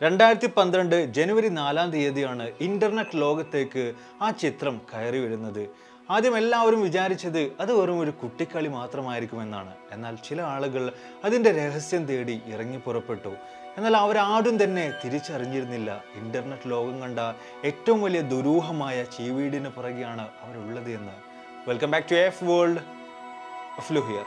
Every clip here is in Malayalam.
രണ്ടായിരത്തി പന്ത്രണ്ട് ജനുവരി നാലാം തീയതിയാണ് ഇന്റർനെറ്റ് ലോകത്തേക്ക് ആ ചിത്രം കയറി വരുന്നത് ആദ്യം എല്ലാവരും വിചാരിച്ചത് അത് വെറും ഒരു കുട്ടിക്കളി മാത്രമായിരിക്കുമെന്നാണ് എന്നാൽ ചില ആളുകൾ അതിൻ്റെ രഹസ്യം തേടി ഇറങ്ങി പുറപ്പെട്ടു എന്നാൽ അവരാരും തന്നെ തിരിച്ചറിഞ്ഞിരുന്നില്ല ഇന്റർനെറ്റ് ലോകം കണ്ട ഏറ്റവും വലിയ ദുരൂഹമായ ചീവീടിന് പുറകെയാണ് അവരുള്ളത് എന്ന് welcome back to F world flu here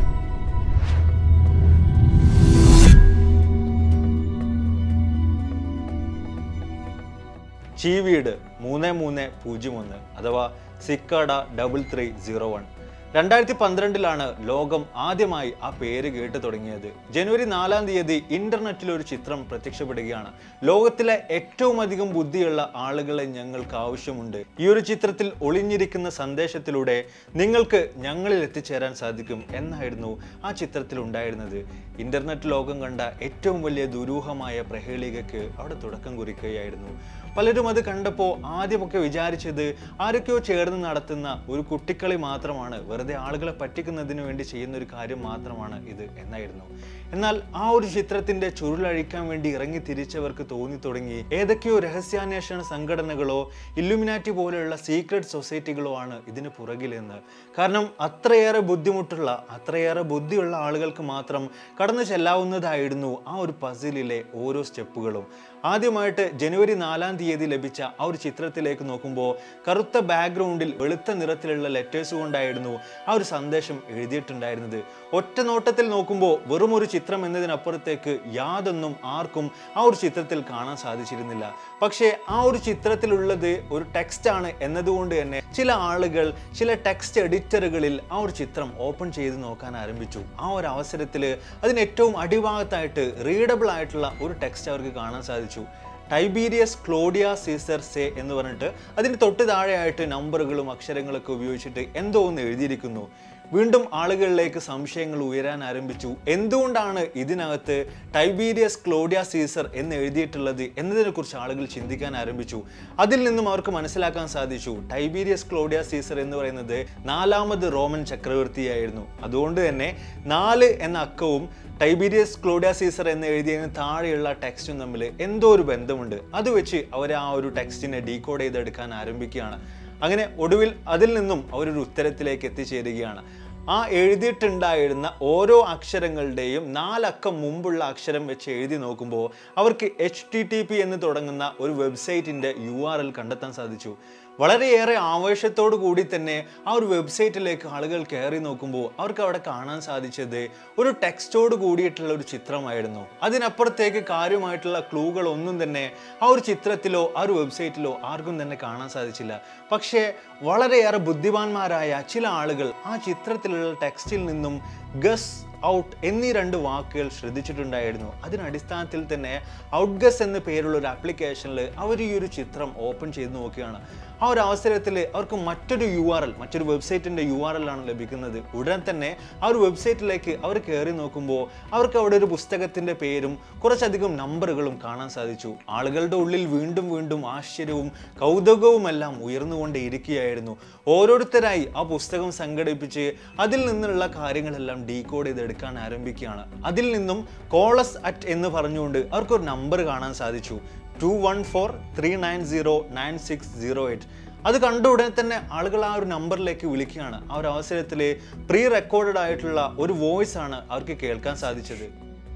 ചീവീട് മൂന്ന് മൂന്ന് പൂജ്യം ഒന്ന് അഥവാ cicada double three zero one രണ്ടായിരത്തി പന്ത്രണ്ടിലാണ് ലോകം ആദ്യമായി ആ പേര് കേട്ട് തുടങ്ങിയത് ജനുവരി നാലാം തീയതി ഇന്റർനെറ്റിൽ ഒരു ചിത്രം പ്രത്യക്ഷപ്പെടുകയാണ് ലോകത്തിലെ ഏറ്റവും അധികം ബുദ്ധിയുള്ള ആളുകളെ ഞങ്ങൾക്ക് ആവശ്യമുണ്ട് ഈ ഒരു ചിത്രത്തിൽ ഒളിഞ്ഞിരിക്കുന്ന സന്ദേശത്തിലൂടെ നിങ്ങൾക്ക് ഞങ്ങളിൽ എത്തിച്ചേരാൻ സാധിക്കും എന്നായിരുന്നു ആ ചിത്രത്തിൽ ഉണ്ടായിരുന്നത് ഇന്റർനെറ്റ് ലോകം കണ്ട ഏറ്റവും വലിയ ദുരൂഹമായ പ്രഹേളികയ്ക്ക് അവിടെ തുടക്കം കുറിക്കുകയായിരുന്നു പലരും അത് കണ്ടപ്പോൾ ആദ്യമൊക്കെ വിചാരിച്ചത് ആരൊക്കെയോ ചേർന്ന് നടത്തുന്ന ഒരു കുട്ടിക്കളി മാത്രമാണ് വെറുതെ ആളുകളെ പറ്റിക്കുന്നതിന് വേണ്ടി ചെയ്യുന്ന ഒരു കാര്യം മാത്രമാണ് ഇത് എന്നായിരുന്നു എന്നാൽ ആ ഒരു ചിത്രത്തിന്റെ ചുരുളഴിക്കാൻ വേണ്ടി ഇറങ്ങി തിരിച്ചവർക്ക് തോന്നി തുടങ്ങി ഏതൊക്കെയോ രഹസ്യാന്വേഷണ സംഘടനകളോ ഇല്ലുമിനാറ്റി പോലെയുള്ള സീക്രട്ട് സൊസൈറ്റികളോ ആണ് ഇതിന് പുറകിലെന്ന് കാരണം അത്രയേറെ ബുദ്ധിമുട്ടുള്ള അത്രയേറെ ബുദ്ധിയുള്ള ആളുകൾക്ക് മാത്രം കടന്നു ചെല്ലാവുന്നതായിരുന്നു ആ ഒരു പസിലിലെ ഓരോ സ്റ്റെപ്പുകളും ആദ്യമായിട്ട് ജനുവരി നാലാം തീയതി ലഭിച്ച ആ ഒരു ചിത്രത്തിലേക്ക് നോക്കുമ്പോൾ കറുത്ത ബാക്ക്ഗ്രൗണ്ടിൽ വെളുത്ത നിറത്തിലുള്ള ലെറ്റേഴ്സ് കൊണ്ടായിരുന്നു ആ ഒരു സന്ദേശം എഴുതിയിട്ടുണ്ടായിരുന്നത് ഒറ്റ നോട്ടത്തിൽ നോക്കുമ്പോൾ വെറും ഒരു ചിത്രം എന്നതിനപ്പുറത്തേക്ക് യാതൊന്നും ആർക്കും ആ ഒരു ചിത്രത്തിൽ കാണാൻ സാധിച്ചിരുന്നില്ല പക്ഷേ ആ ഒരു ചിത്രത്തിലുള്ളത് ഒരു ടെക്സ്റ്റ് ആണ് എന്നതുകൊണ്ട് തന്നെ ചില ആളുകൾ ചില ടെക്സ്റ്റ് എഡിറ്ററുകളിൽ ആ ഒരു ചിത്രം ഓപ്പൺ ചെയ്ത് നോക്കാൻ ആരംഭിച്ചു ആ ഒരു അവസരത്തിൽ അതിന് ഏറ്റവും അടിഭാഗത്തായിട്ട് റീഡബിൾ ആയിട്ടുള്ള ഒരു ടെക്സ്റ്റ് അവർക്ക് കാണാൻ സാധിച്ചു ടൈബീരിയസ് ക്ലോഡിയ സീസർ സേ എന്ന് പറഞ്ഞിട്ട് അതിന് തൊട്ട് താഴെയായിട്ട് നമ്പറുകളും അക്ഷരങ്ങളൊക്കെ ഉപയോഗിച്ചിട്ട് എന്തോ ഒന്ന് എഴുതിയിരിക്കുന്നു വീണ്ടും ആളുകളിലേക്ക് സംശയങ്ങൾ ഉയരാൻ ആരംഭിച്ചു എന്തുകൊണ്ടാണ് ഇതിനകത്ത് ടൈബീരിയസ് ക്ലോഡിയ സീസർ എന്ന് എഴുതിയിട്ടുള്ളത് എന്നതിനെക്കുറിച്ച് ആളുകൾ ചിന്തിക്കാൻ ആരംഭിച്ചു അതിൽ നിന്നും അവർക്ക് മനസ്സിലാക്കാൻ സാധിച്ചു ടൈബീരിയസ് ക്ലോഡിയ സീസർ എന്ന് പറയുന്നത് നാലാമത് റോമൻ ചക്രവർത്തിയായിരുന്നു അതുകൊണ്ട് തന്നെ നാല് എന്ന അക്കവും ടൈബീരിയസ് ക്ലോഡിയ സീസർ എന്ന് എഴുതിയതിന് താഴെയുള്ള ടെക്സ്റ്റും തമ്മിൽ എന്തോ ഒരു ബന്ധമുണ്ട് അത് വെച്ച് അവർ ആ ഒരു ടെക്സ്റ്റിനെ ഡീകോഡ് ചെയ്തെടുക്കാൻ ആരംഭിക്കുകയാണ് അങ്ങനെ ഒടുവിൽ അതിൽ നിന്നും അവരൊരു ഉത്തരത്തിലേക്ക് എത്തിച്ചേരുകയാണ് ആ എഴുതിയിട്ടുണ്ടായിരുന്ന ഓരോ അക്ഷരങ്ങളുടെയും നാലക്കം മുമ്പുള്ള അക്ഷരം വെച്ച് എഴുതി നോക്കുമ്പോൾ അവർക്ക് എച്ച് ടി ടി പി എന്ന് തുടങ്ങുന്ന ഒരു വെബ്സൈറ്റിൻ്റെ യു ആർ എൽ കണ്ടെത്താൻ സാധിച്ചു വളരെയേറെ ആവേശത്തോടു കൂടി തന്നെ ആ ഒരു വെബ്സൈറ്റിലേക്ക് ആളുകൾ കയറി നോക്കുമ്പോൾ അവർക്ക് അവിടെ കാണാൻ സാധിച്ചത് ഒരു ടെക്സ്റ്റോട് കൂടിയിട്ടുള്ള ഒരു ചിത്രമായിരുന്നു അതിനപ്പുറത്തേക്ക് കാര്യമായിട്ടുള്ള ക്ലൂകൾ ഒന്നും തന്നെ ആ ഒരു ചിത്രത്തിലോ ആ ഒരു വെബ്സൈറ്റിലോ ആർക്കും തന്നെ കാണാൻ സാധിച്ചില്ല പക്ഷേ വളരെയേറെ ബുദ്ധിമാന്മാരായ ചില ആളുകൾ ആ ചിത്രത്തിലുള്ള ടെക്സ്റ്റിൽ നിന്നും ഗസ് ഔട്ട് എന്നീ രണ്ട് വാക്കുകൾ ശ്രദ്ധിച്ചിട്ടുണ്ടായിരുന്നു അതിനടിസ്ഥാനത്തിൽ തന്നെ ഔട്ട്ഗസ് എന്ന പേരുള്ള ഒരു ആപ്ലിക്കേഷനിൽ അവർ ഈ ഒരു ചിത്രം ഓപ്പൺ ചെയ്ത് നോക്കുകയാണ് ആ ഒരു അവസരത്തിൽ അവർക്ക് മറ്റൊരു യു ആർ എൽ മറ്റൊരു വെബ്സൈറ്റിൻ്റെ യു ആർ എൽ ആണ് ലഭിക്കുന്നത് ഉടൻ തന്നെ ആ ഒരു വെബ്സൈറ്റിലേക്ക് അവർ കയറി നോക്കുമ്പോൾ അവർക്ക് അവിടെ ഒരു പുസ്തകത്തിൻ്റെ പേരും കുറച്ചധികം നമ്പറുകളും കാണാൻ സാധിച്ചു ആളുകളുടെ ഉള്ളിൽ വീണ്ടും വീണ്ടും ആശ്ചര്യവും കൗതുകവുമെല്ലാം ഉയർന്നുകൊണ്ടേയിരിക്കുകയായിരുന്നു ഓരോരുത്തരായി ആ പുസ്തകം സംഘടിപ്പിച്ച് അതിൽ നിന്നുള്ള കാര്യങ്ങളെല്ലാം ഡീകോഡ് ചെയ്തെടുക്കാൻ ആരംഭിക്കുകയാണ് അതിൽ നിന്നും കോളസ് അറ്റ് എന്ന് പറഞ്ഞുകൊണ്ട് അവർക്കൊരു നമ്പർ കാണാൻ സാധിച്ചു two one four three nine zero nine six zero eight അത് കണ്ട ഉടനെ തന്നെ ആളുകൾ ആ ഒരു നമ്പറിലേക്ക് വിളിക്കുകയാണ് ആ ഒരു അവസരത്തിൽ പ്രീ റെക്കോർഡഡ് ആയിട്ടുള്ള ഒരു വോയിസ് ആണ് അവർക്ക് കേൾക്കാൻ സാധിച്ചത്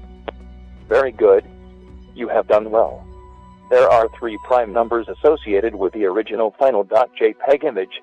Very good. You have done well. There are three prime numbers associated with the original final.jpg image.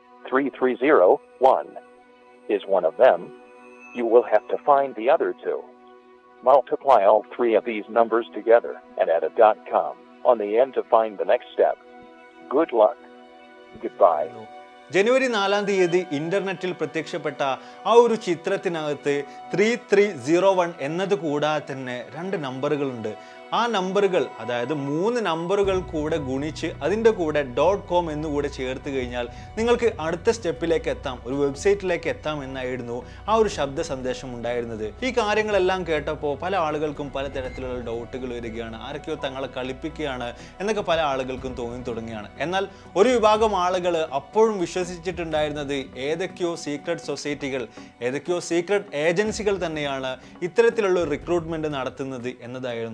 3301 is one of them. You will have to find the other two. Multiply all three of these numbers together and add a .com on the end to find the next step. Good luck. Goodbye. ജനുവരി നാലാം തീയതി ഇന്റർനെറ്റിൽ പ്രത്യക്ഷപ്പെട്ട ആ ഒരു ചിത്രത്തിനകത്ത് ത്രീ ത്രീ സീറോ വൺ എന്നത് കൂടാതെ തന്നെ രണ്ട് നമ്പറുകളുണ്ട് ആ നമ്പറുകൾ അതായത് മൂന്ന് നമ്പറുകൾ കൂടെ ഗുണിച്ച് അതിൻ്റെ കൂടെ ഡോട്ട് കോം എന്നുകൂടെ ചേർത്ത് കഴിഞ്ഞാൽ നിങ്ങൾക്ക് അടുത്ത സ്റ്റെപ്പിലേക്ക് എത്താം ഒരു വെബ്സൈറ്റിലേക്ക് എത്താം എന്നായിരുന്നു ആ ഒരു ശബ്ദ സന്ദേശം ഉണ്ടായിരുന്നത് ഈ കാര്യങ്ങളെല്ലാം കേട്ടപ്പോൾ പല ആളുകൾക്കും പലതരത്തിലുള്ള ഡൗട്ടുകൾ വരികയാണ് ആരൊക്കെയോ തങ്ങളെ കളിപ്പിക്കുകയാണ് എന്നൊക്കെ പല ആളുകൾക്കും തോന്നി തുടങ്ങിയാണ് എന്നാൽ ഒരു വിഭാഗം ആളുകൾ അപ്പോഴും വിശ്വസിച്ചിട്ടുണ്ടായിരുന്നത് ഏതൊക്കെയോ സീക്രട്ട് സൊസൈറ്റികൾ ഏതൊക്കെയോ സീക്രട്ട് ഏജൻസികൾ തന്നെയാണ് ഇത്തരത്തിലുള്ള റിക്രൂട്ട്മെന്റ് നടത്തുന്നത് എന്നതായിരുന്നു അതിനടി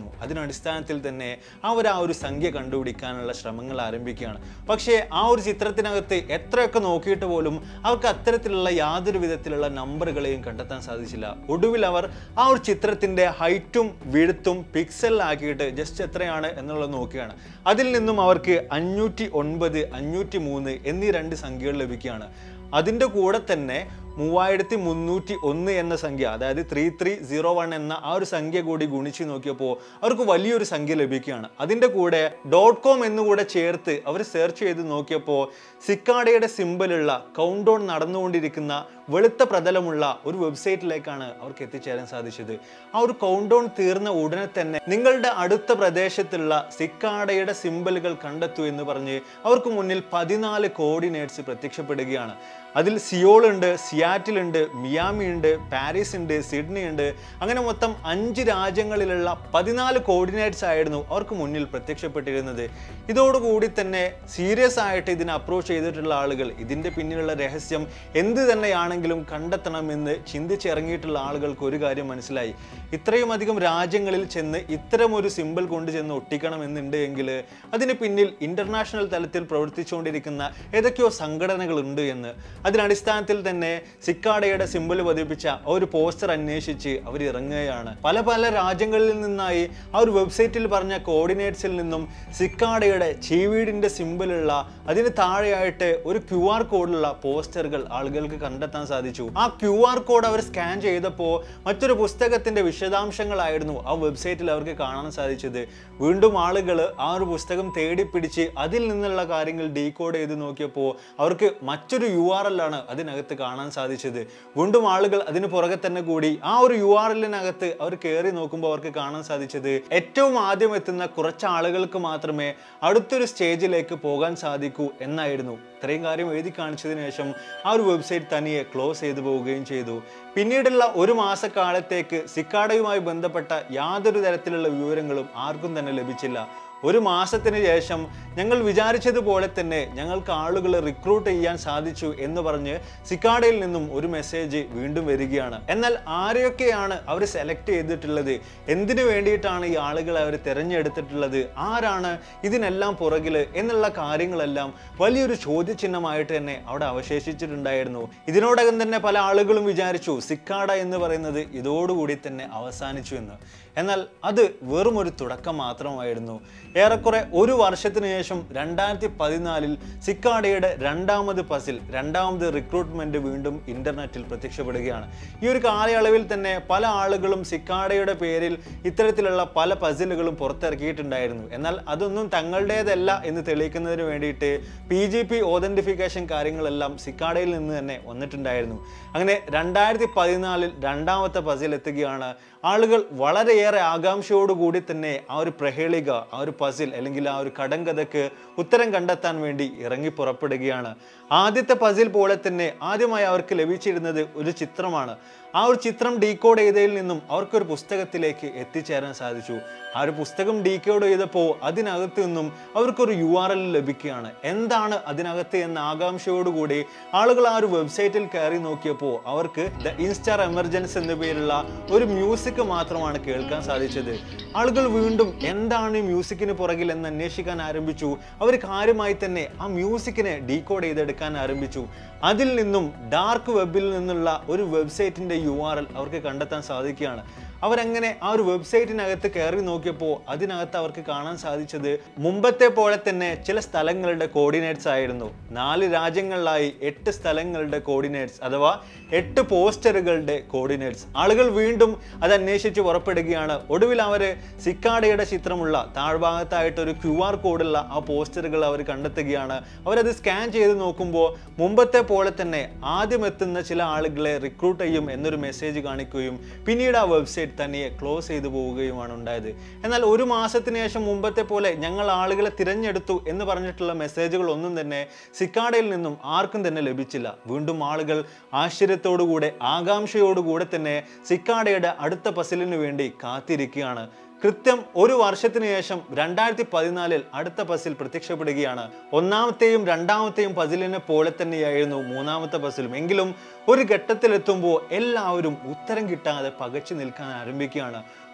അടിസ്ഥാനത്തിൽ തന്നെ അവർ ആ ഒരു സംഖ്യ കണ്ടുപിടിക്കാനുള്ള ശ്രമങ്ങൾ ആരംഭിക്കുകയാണ് പക്ഷേ ആ ഒരു ചിത്രത്തിനകത്ത് എത്രയൊക്കെ നോക്കിയിട്ട് പോലും അവർക്ക് അത്തരത്തിലുള്ള യാതൊരു വിധത്തിലുള്ള നമ്പറുകളെയും കണ്ടെത്താൻ സാധിച്ചില്ല ഒടുവിൽ അവർ ആ ഒരു ചിത്രത്തിന്റെ ഹൈറ്റും വിഴുത്തും പിക്സലിലാക്കിയിട്ട് ജസ്റ്റ് എത്രയാണ് എന്നുള്ളത് നോക്കുകയാണ് അതിൽ നിന്നും അവർക്ക് അഞ്ഞൂറ്റി ഒൻപത് അഞ്ഞൂറ്റി മൂന്ന് എന്നീ രണ്ട് സംഖ്യകൾ ലഭിക്കുകയാണ് അതിൻ്റെ കൂടെ തന്നെ മൂവായിരത്തി മുന്നൂറ്റി ഒന്ന് എന്ന സംഖ്യ അതായത് ത്രീ ത്രീ സീറോ വൺ എന്ന ആ ഒരു സംഖ്യ കൂടി ഗുണിച്ച് നോക്കിയപ്പോൾ അവർക്ക് വലിയൊരു സംഖ്യ ലഭിക്കുകയാണ് അതിൻ്റെ കൂടെ ഡോട്ട് കോം എന്നുകൂടെ ചേർത്ത് അവർ സെർച്ച് ചെയ്ത് നോക്കിയപ്പോൾ സിക്കാഡയുടെ സിമ്പിളുള്ള കൗണ്ട് ഡൗൺ നടന്നുകൊണ്ടിരിക്കുന്ന വെളുത്ത പ്രതലമുള്ള ഒരു വെബ്സൈറ്റിലേക്കാണ് അവർക്ക് എത്തിച്ചേരാൻ സാധിച്ചത് ആ ഒരു കൗണ്ട് ഡൗൺ തീർന്ന ഉടനെ തന്നെ നിങ്ങളുടെ അടുത്ത പ്രദേശത്തുള്ള സിക്കാഡയുടെ സിമ്പിളുകൾ കണ്ടെത്തൂ എന്ന് പറഞ്ഞ് അവർക്ക് മുന്നിൽ പതിനാല് കോർഡിനേറ്റ്സ് പ്രത്യക്ഷപ്പെടുകയാണ് അതിൽ സിയോൾ ഉണ്ട് സിയാറ്റിൽ ഉണ്ട് മിയാമി ഉണ്ട് പാരീസ് ഉണ്ട് സിഡ്നി ഉണ്ട് അങ്ങനെ മൊത്തം അഞ്ച് രാജ്യങ്ങളിലുള്ള പതിനാല് കോർഡിനേറ്റ്സ് ആയിരുന്നു അവർക്ക് മുന്നിൽ പ്രത്യക്ഷപ്പെട്ടിരുന്നത് ഇതോടുകൂടി തന്നെ സീരിയസ് ആയിട്ട് ഇതിനെ അപ്രോച്ച് ചെയ്തിട്ടുള്ള ആളുകൾ ഇതിൻ്റെ പിന്നിലുള്ള രഹസ്യം എന്ത് തന്നെയാണെങ്കിലും കണ്ടെത്തണമെന്ന് ചിന്തിച്ചിറങ്ങിയിട്ടുള്ള ആളുകൾക്ക് ഒരു കാര്യം മനസ്സിലായി ഇത്രയും അധികം രാജ്യങ്ങളിൽ ചെന്ന് ഇത്തരം ഒരു സിമ്പിൾ കൊണ്ട് ചെന്ന് ഒട്ടിക്കണമെന്നുണ്ട് എങ്കിൽ അതിന് പിന്നിൽ ഇന്റർനാഷണൽ തലത്തിൽ പ്രവർത്തിച്ചുകൊണ്ടിരിക്കുന്ന ഏതൊക്കെയോ സംഘടനകളുണ്ട് എന്ന് അതിനടിസ്ഥാനത്തിൽ തന്നെ സിക്കാഡയുടെ സിമ്പിൾ പതിപ്പിച്ച ആ ഒരു പോസ്റ്റർ അന്വേഷിച്ച് അവർ ഇറങ്ങുകയാണ് പല പല രാജ്യങ്ങളിൽ നിന്നായി ആ ഒരു വെബ്സൈറ്റിൽ പറഞ്ഞ കോർഡിനേറ്റ്സിൽ നിന്നും സിക്കാഡയുടെ ചീവീടിന്റെ സിമ്പിളുള്ള അതിന് താഴെയായിട്ട് ഒരു ക്യു ആർ കോഡുള്ള പോസ്റ്ററുകൾ ആളുകൾക്ക് കണ്ടെത്താൻ സാധിച്ചു ആ ക്യു ആർ കോഡ് അവർ സ്കാൻ ചെയ്തപ്പോൾ മറ്റൊരു പുസ്തകത്തിന്റെ വിശദാംശങ്ങളായിരുന്നു ആ വെബ്സൈറ്റിൽ അവർക്ക് കാണാൻ സാധിച്ചത് വീണ്ടും ആളുകൾ ആ ഒരു പുസ്തകം തേടി പിടിച്ച് അതിൽ നിന്നുള്ള കാര്യങ്ങൾ ഡീകോഡ് ചെയ്ത് നോക്കിയപ്പോൾ അവർക്ക് മറ്റൊരു യു ആർ എൽ ആണ് അതിനകത്ത് കാണാൻ സാധിച്ചത് വീണ്ടും ആളുകൾ അതിന് പുറകെ തന്നെ കൂടി ആ ഒരു യു ആർ എല്ലിനകത്ത് അവർ കയറി നോക്കുമ്പോൾ അവർക്ക് കാണാൻ സാധിച്ചത് ഏറ്റവും ആദ്യം എത്തുന്ന കുറച്ച് ആളുകൾക്ക് മാത്രമേ അടുത്തൊരു സ്റ്റേജിലേക്ക് പോകാൻ സാധിക്കൂ എന്നായിരുന്നു ഇത്രയും കാര്യം എഴുതി കാണിച്ചതിന് ശേഷം ആ ഒരു വെബ്സൈറ്റ് തനിയെ ക്ലോസ് ചെയ്തു പോവുകയും ചെയ്തു പിന്നീടുള്ള ഒരു മാസക്കാലത്തേക്ക് സിക്കാഡയുമായി ബന്ധപ്പെട്ട യാതൊരു തരത്തിലുള്ള വിവരങ്ങളും ആർക്കും തന്നെ ലഭിച്ചില്ല ഒരു മാസത്തിന് ശേഷം ഞങ്ങൾ വിചാരിച്ചതുപോലെ തന്നെ ഞങ്ങൾക്ക് ആളുകളെ റിക്രൂട്ട് ചെയ്യാൻ സാധിച്ചു എന്ന് പറഞ്ഞ് സിക്കാഡയിൽ നിന്നും ഒരു മെസ്സേജ് വീണ്ടും വരികയാണ് എന്നാൽ ആരെയൊക്കെയാണ് അവർ സെലക്ട് ചെയ്തിട്ടുള്ളത് എന്തിനു വേണ്ടിയിട്ടാണ് ഈ ആളുകളെ അവർ തിരഞ്ഞെടുത്തിട്ടുള്ളത് ആരാണ് ഇതിനെല്ലാം പുറകിൽ എന്നുള്ള കാര്യങ്ങളെല്ലാം വലിയൊരു ചോദ്യചിഹ്നമായിട്ട് തന്നെ അവിടെ അവശേഷിച്ചിട്ടുണ്ടായിരുന്നു ഇതിനോടകം തന്നെ പല ആളുകളും വിചാരിച്ചു സിക്കാഡ എന്ന് പറയുന്നത് ഇതോടുകൂടി തന്നെ അവസാനിച്ചു എന്ന് എന്നാൽ അത് വെറും ഒരു തുടക്കം മാത്രമായിരുന്നു ഏറെക്കുറെ ഒരു വർഷത്തിന് ശേഷം രണ്ടായിരത്തി പതിനാലിൽ സിക്കാഡയുടെ രണ്ടാമത് പസിൽ രണ്ടാമത് റിക്രൂട്ട്മെന്റ് വീണ്ടും ഇന്റർനെറ്റിൽ പ്രത്യക്ഷപ്പെടുകയാണ് ഈ ഒരു കാലയളവിൽ തന്നെ പല ആളുകളും സിക്കാഡയുടെ പേരിൽ ഇത്തരത്തിലുള്ള പല പസിലുകളും പുറത്തിറക്കിയിട്ടുണ്ടായിരുന്നു എന്നാൽ അതൊന്നും തങ്ങളുടേതല്ല എന്ന് തെളിയിക്കുന്നതിന് വേണ്ടിയിട്ട് പി ജി പി ഓതന്റിഫിക്കേഷൻ കാര്യങ്ങളെല്ലാം സിക്കാഡയിൽ നിന്ന് തന്നെ വന്നിട്ടുണ്ടായിരുന്നു അങ്ങനെ രണ്ടായിരത്തി പതിനാലിൽ രണ്ടാമത്തെ പസിൽ എത്തുകയാണ് ആളുകൾ വളരെയേറെ ആകാംക്ഷയോടുകൂടി തന്നെ ആ ഒരു പ്രഹേളിക ആ ഒരു പസിൽ അല്ലെങ്കിൽ ആ ഒരു കടങ്കഥക്ക് ഉത്തരം കണ്ടെത്താൻ വേണ്ടി ഇറങ്ങി പുറപ്പെടുകയാണ് ആദ്യത്തെ പസിൽ പോലെ തന്നെ ആദ്യമായി അവർക്ക് ലഭിച്ചിരുന്നത് ഒരു ചിത്രമാണ് ആ ഒരു ചിത്രം ഡീകോഡ് ചെയ്തതിൽ നിന്നും അവർക്കൊരു പുസ്തകത്തിലേക്ക് എത്തിച്ചേരാൻ സാധിച്ചു ആ ഒരു പുസ്തകം ഡീകോഡ് ചെയ്തപ്പോൾ അതിനകത്ത് നിന്നും അവർക്കൊരു യു ആർ എൽ ലഭിക്കുകയാണ് എന്താണ് അതിനകത്ത് എന്ന ആകാംക്ഷയോടുകൂടി ആളുകൾ ആ ഒരു വെബ്സൈറ്റിൽ കയറി നോക്കിയപ്പോൾ അവർക്ക് ദ ഇൻസ്റ്റാർ എമർജൻസ് എന്ന പേരുള്ള ഒരു മ്യൂസിക് മാത്രമാണ് കേൾക്കാൻ സാധിച്ചത് ആളുകൾ വീണ്ടും എന്താണ് ഈ മ്യൂസിക്കിന് പുറകിൽ എന്ന് അന്വേഷിക്കാൻ ആരംഭിച്ചു അവർ കാര്യമായി തന്നെ ആ മ്യൂസിക്കിനെ ഡീകോഡ് ചെയ്തെടുക്കാൻ ആരംഭിച്ചു അതിൽ നിന്നും ഡാർക്ക് വെബിൽ നിന്നുള്ള ഒരു വെബ്സൈറ്റിന്റെ യു ആർ എൽ അവർക്ക് കണ്ടെത്താൻ സാധിക്കുകയാണ് അവരങ്ങനെ ആ ഒരു വെബ്സൈറ്റിനകത്ത് കയറി നോക്കിയപ്പോൾ അതിനകത്ത് അവർക്ക് കാണാൻ സാധിച്ചത് മുമ്പത്തെ പോലെ തന്നെ ചില സ്ഥലങ്ങളുടെ കോർഡിനേറ്റ്സ് ആയിരുന്നു നാല് രാജ്യങ്ങളിലായി എട്ട് സ്ഥലങ്ങളുടെ കോർഡിനേറ്റ്സ് അഥവാ എട്ട് പോസ്റ്ററുകളുടെ കോർഡിനേറ്റ്സ് ആളുകൾ വീണ്ടും അത് അന്വേഷിച്ച് പുറപ്പെടുകയാണ് ഒടുവിൽ അവർ സിക്കാഡയുടെ ചിത്രമുള്ള താഴ്ഭാഗത്തായിട്ട് ഒരു ക്യു ആർ കോഡുള്ള ആ പോസ്റ്ററുകൾ അവർ കണ്ടെത്തുകയാണ് അവരത് സ്കാൻ ചെയ്ത് നോക്കുമ്പോൾ മുമ്പത്തെ പോലെ തന്നെ ആദ്യം എത്തുന്ന ചില ആളുകളെ റിക്രൂട്ട് ചെയ്യും എന്നൊരു മെസ്സേജ് കാണിക്കുകയും പിന്നീട് ആ വെബ്സൈറ്റ് തന്നെ ക്ലോസ് ചെയ്തു പോവുകയുമാണ് ഉണ്ടായത് എന്നാൽ ഒരു മാസത്തിന് ശേഷം മുമ്പത്തെ പോലെ ഞങ്ങൾ ആളുകളെ തിരഞ്ഞെടുത്തു എന്ന് പറഞ്ഞിട്ടുള്ള മെസ്സേജുകൾ ഒന്നും തന്നെ സിക്കാഡയിൽ നിന്നും ആർക്കും തന്നെ ലഭിച്ചില്ല വീണ്ടും ആളുകൾ ആശ്ചര്യത്തോടുകൂടെ ആകാംക്ഷയോടുകൂടെ തന്നെ സിക്കാഡയുടെ അടുത്ത പസിലിന് വേണ്ടി കാത്തിരിക്കുകയാണ് കൃത്യം ഒരു വർഷത്തിന് ശേഷം രണ്ടായിരത്തി പതിനാലിൽ അടുത്ത പസിൽ പ്രത്യക്ഷപ്പെടുകയാണ് ഒന്നാമത്തെയും രണ്ടാമത്തെയും പസിലിനെ പോലെ തന്നെയായിരുന്നു മൂന്നാമത്തെ പസിലും എങ്കിലും ഒരു ഘട്ടത്തിലെത്തുമ്പോൾ എല്ലാവരും ഉത്തരം കിട്ടാതെ പകച്ചു നിൽക്കാൻ ആരംഭിക്കുകയാണ്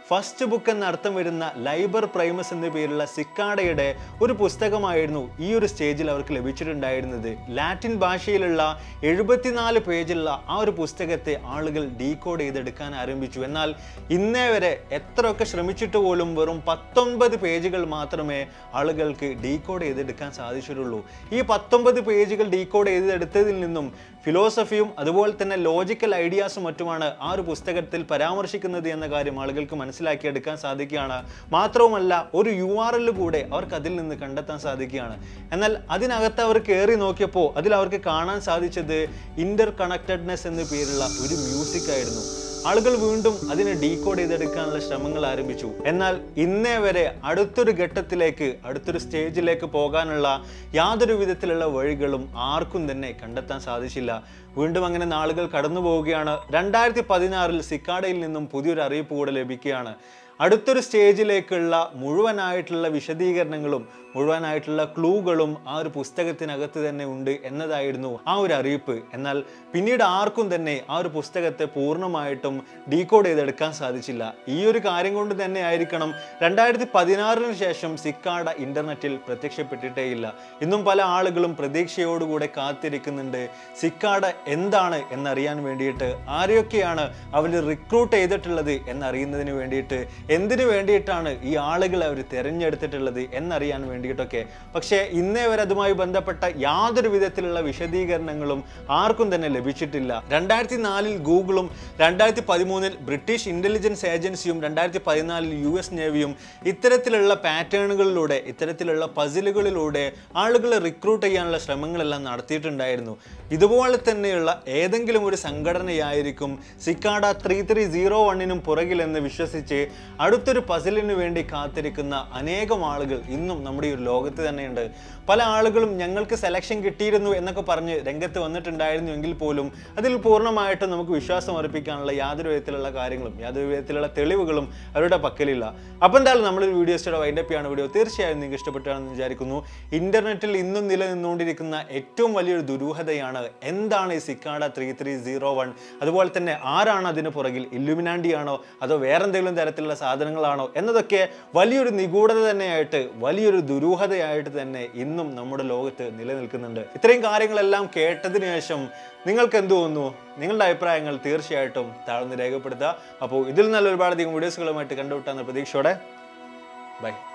ഫസ്റ്റ് ബുക്ക് എന്ന അർത്ഥം വരുന്ന ലൈബർ പ്രൈമസ് എന്ന പേരുള്ള സിക്കാഡയുടെ ഒരു പുസ്തകമായിരുന്നു ഈ ഒരു സ്റ്റേജിൽ അവർക്ക് ലഭിച്ചിട്ടുണ്ടായിരുന്നത് ലാറ്റിൻ ഭാഷയിലുള്ള എഴുപത്തിനാല് പേജുള്ള ആ ഒരു പുസ്തകത്തെ ആളുകൾ ഡീകോഡ് ചെയ്തെടുക്കാൻ ആരംഭിച്ചു എന്നാൽ ഇന്നേ വരെ എത്രയൊക്കെ ശ്രമിച്ചിട്ട് പോലും വെറും പത്തൊൻപത് പേജുകൾ മാത്രമേ ആളുകൾക്ക് ഡീകോഡ് ചെയ്തെടുക്കാൻ സാധിച്ചിട്ടുള്ളൂ ഈ പത്തൊമ്പത് പേജുകൾ ഡീകോഡ് ചെയ്തെടുത്തതിൽ നിന്നും ഫിലോസഫിയും അതുപോലെ തന്നെ ലോജിക്കൽ ഐഡിയാസും മറ്റുമാണ് ആ ഒരു പുസ്തകത്തിൽ പരാമർശിക്കുന്നത് എന്ന കാര്യം ആളുകൾക്ക് മനസ്സിലാക്കിയെടുക്കാൻ സാധിക്കുകയാണ് മാത്രവുമല്ല ഒരു യു ആർ എൽ കൂടെ അവർക്ക് അതിൽ നിന്ന് കണ്ടെത്താൻ സാധിക്കുകയാണ് എന്നാൽ അതിനകത്ത് അവർ കയറി നോക്കിയപ്പോൾ അതിൽ അവർക്ക് കാണാൻ സാധിച്ചത് ഇന്റർ കണക്റ്റഡ്നെസ് എന്ന പേരുള്ള ഒരു മ്യൂസിക് ആയിരുന്നു ആളുകൾ വീണ്ടും അതിനെ ഡീകോഡ് ചെയ്തെടുക്കാനുള്ള ശ്രമങ്ങൾ ആരംഭിച്ചു എന്നാൽ ഇന്നേ വരെ അടുത്തൊരു ഘട്ടത്തിലേക്ക് അടുത്തൊരു സ്റ്റേജിലേക്ക് പോകാനുള്ള യാതൊരു വിധത്തിലുള്ള വഴികളും ആർക്കും തന്നെ കണ്ടെത്താൻ സാധിച്ചില്ല വീണ്ടും അങ്ങനെ നാളുകൾ കടന്നു പോവുകയാണ് രണ്ടായിരത്തി പതിനാറിൽ സിക്കാഡയിൽ നിന്നും പുതിയൊരു അറിയിപ്പ് കൂടെ ലഭിക്കുകയാണ് അടുത്തൊരു സ്റ്റേജിലേക്കുള്ള മുഴുവനായിട്ടുള്ള വിശദീകരണങ്ങളും മുഴുവനായിട്ടുള്ള ക്ലൂകളും ആ ഒരു പുസ്തകത്തിനകത്ത് തന്നെ ഉണ്ട് എന്നതായിരുന്നു ആ ഒരു അറിയിപ്പ് എന്നാൽ പിന്നീട് ആർക്കും തന്നെ ആ ഒരു പുസ്തകത്തെ പൂർണ്ണമായിട്ടും ഡീകോഡ് ചെയ്തെടുക്കാൻ സാധിച്ചില്ല ഈ ഒരു കാര്യം കൊണ്ട് തന്നെ ആയിരിക്കണം രണ്ടായിരത്തി പതിനാറിന് ശേഷം സിക്കാഡ ഇന്റർനെറ്റിൽ പ്രത്യക്ഷപ്പെട്ടിട്ടേയില്ല ഇന്നും പല ആളുകളും പ്രതീക്ഷയോടുകൂടെ കാത്തിരിക്കുന്നുണ്ട് സിക്കാഡ എന്താണ് എന്നറിയാൻ വേണ്ടിയിട്ട് ആരെയൊക്കെയാണ് അവർ റിക്രൂട്ട് ചെയ്തിട്ടുള്ളത് എന്നറിയുന്നതിന് വേണ്ടിയിട്ട് എന്തിനു വേണ്ടിയിട്ടാണ് ഈ ആളുകളെ അവർ തിരഞ്ഞെടുത്തിട്ടുള്ളത് എന്നറിയാൻ വേണ്ടിയിട്ടൊക്കെ പക്ഷേ ഇന്നേ വരെ അതുമായി ബന്ധപ്പെട്ട യാതൊരു വിധത്തിലുള്ള വിശദീകരണങ്ങളും ആർക്കും തന്നെ ലഭിച്ചിട്ടില്ല രണ്ടായിരത്തി നാലിൽ ഗൂഗിളും രണ്ടായിരത്തി പതിമൂന്നിൽ ബ്രിട്ടീഷ് ഇന്റലിജൻസ് ഏജൻസിയും രണ്ടായിരത്തി പതിനാലിൽ യു എസ് നേവിയും ഇത്തരത്തിലുള്ള പാറ്റേണുകളിലൂടെ ഇത്തരത്തിലുള്ള പസിലുകളിലൂടെ ആളുകളെ റിക്രൂട്ട് ചെയ്യാനുള്ള ശ്രമങ്ങളെല്ലാം നടത്തിയിട്ടുണ്ടായിരുന്നു ഇതുപോലെ തന്നെയുള്ള ഏതെങ്കിലും ഒരു സംഘടനയായിരിക്കും സിക്കാഡ ത്രീ ത്രീ സീറോ വണ്ണിനും പുറകിലെന്ന് വിശ്വസിച്ച് അടുത്തൊരു പസിലിന് വേണ്ടി കാത്തിരിക്കുന്ന അനേകം ആളുകൾ ഇന്നും നമ്മുടെ ഈ ഒരു ലോകത്ത് തന്നെയുണ്ട് പല ആളുകളും ഞങ്ങൾക്ക് സെലക്ഷൻ കിട്ടിയിരുന്നു എന്നൊക്കെ പറഞ്ഞ് രംഗത്ത് വന്നിട്ടുണ്ടായിരുന്നു എങ്കിൽ പോലും അതിൽ പൂർണ്ണമായിട്ടും നമുക്ക് വിശ്വാസം അർപ്പിക്കാനുള്ള യാതൊരു വിധത്തിലുള്ള കാര്യങ്ങളും യാതൊരു വിധത്തിലുള്ള തെളിവുകളും അവരുടെ പക്കലില്ല അപ്പോൾ എന്തായാലും നമ്മളൊരു വീഡിയോസ്റ്റോടെ വൈൻഡപ്പ് ചെയ്യാണ് വീഡിയോ തീർച്ചയായും നിങ്ങൾക്ക് ഇഷ്ടപ്പെട്ടാണെന്ന് വിചാരിക്കുന്നു ഇന്റർനെറ്റിൽ ഇന്നും നിലനിന്നുകൊണ്ടിരിക്കുന്ന ഏറ്റവും വലിയൊരു ദുരൂഹതയാണ് എന്താണ് ഈ cicada three three zero one അതുപോലെ തന്നെ ആരാണ് അതിന് പുറകിൽ ഇല്ലുമിനാണ്ടി ആണോ അതോ വേറെന്തെങ്കിലും തരത്തിലുള്ള സാധനങ്ങളാണോ എന്നതൊക്കെ വലിയൊരു നിഗൂഢത തന്നെയായിട്ട് വലിയൊരു ദുരൂഹതയായിട്ട് തന്നെ ഇന്നും നമ്മുടെ ലോകത്ത് നിലനിൽക്കുന്നുണ്ട് ഇത്രയും കാര്യങ്ങളെല്ലാം കേട്ടതിന് ശേഷം നിങ്ങൾക്ക് എന്ത് തോന്നുന്നു നിങ്ങളുടെ അഭിപ്രായങ്ങൾ തീർച്ചയായിട്ടും താഴ്ന്ന് രേഖപ്പെടുത്തുക അപ്പോൾ ഇതിൽ നല്ല ഒരുപാടധികം വീഡിയോസുകളുമായിട്ട് കണ്ടുവിട്ടാന്ന പ്രതീക്ഷയോടെ ബൈ